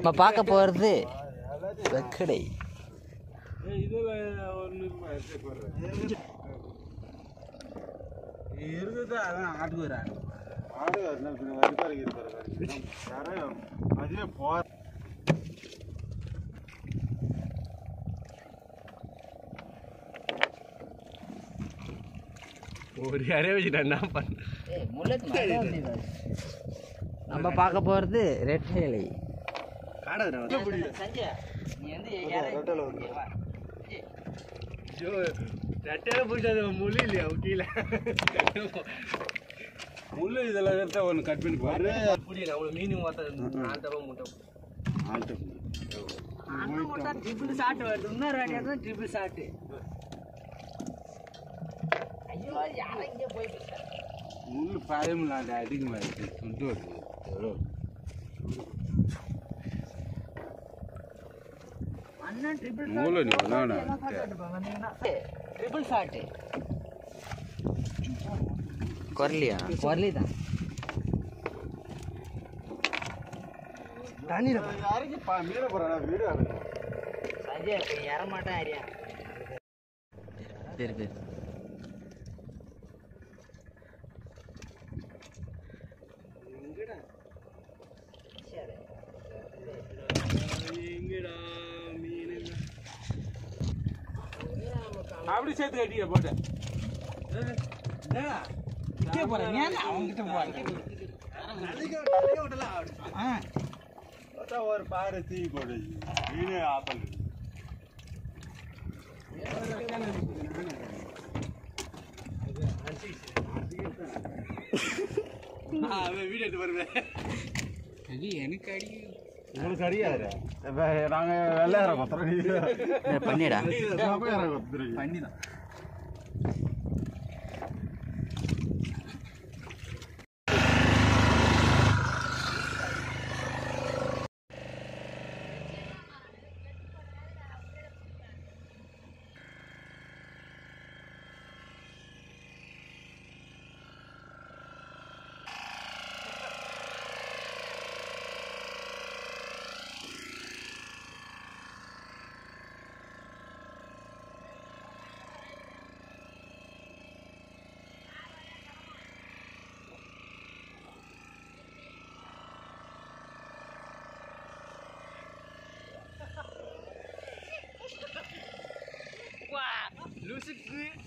நம்ம பார்க்க போகிறது வெக்கடை இருக்குது அதான் ஆட்டுக்கு வராங்க ஆடு என்ன பின்ன வரிப்பாரு இருப்பாரு வரி. யாரும் அதுவே போ ஒரு யாரே வச்சுட்டா என்ன பண்ண நம்ம பார்க்க போகிறது ரெட் ஹேலை காடை ஐயோ ரெட்டையில பிடிச்சது முள்ளு இல்லையா கீழே முள்ளு இதெல்லாம் எடுத்தா ஒன்று கட் பண்ணி பாரு புரியல அவ்வளோ மீன் மொத்தம் நாலு தடவை மூட்டை ட்ரிபிள் ஷாட் வருது இன்னொரு வாட்டி தான் ட்ரிபிள் ஷாட்டு முள்ளு பயம் இல்லாத அதிகமாக இருக்கு சுண்டு வருது எவ்வளோ மூளை நீ விளாடா ட்ரிபிள் ஷாட்டு கொரலியா கொரலி தான் யாருக்கு பா மீன போறாடா வீடு சஞ்சய் இப்போ ஏறமாட்டேன் அறியா பேர் பேர் அப்படி சேர்த்து கட்டிக்க போட்டேன் பார்த்தா ஒரு பாரு தீ போடு மீனே ஆப்பல் வீடு எடுத்து வருவேன் எனக்கு அடி உங்களுக்கு அடியாது நாங்க வெள்ளையார கொத்துறோம் பண்ணிடா கொத்துறீங்க பண்ணி தான் லூசுக்கு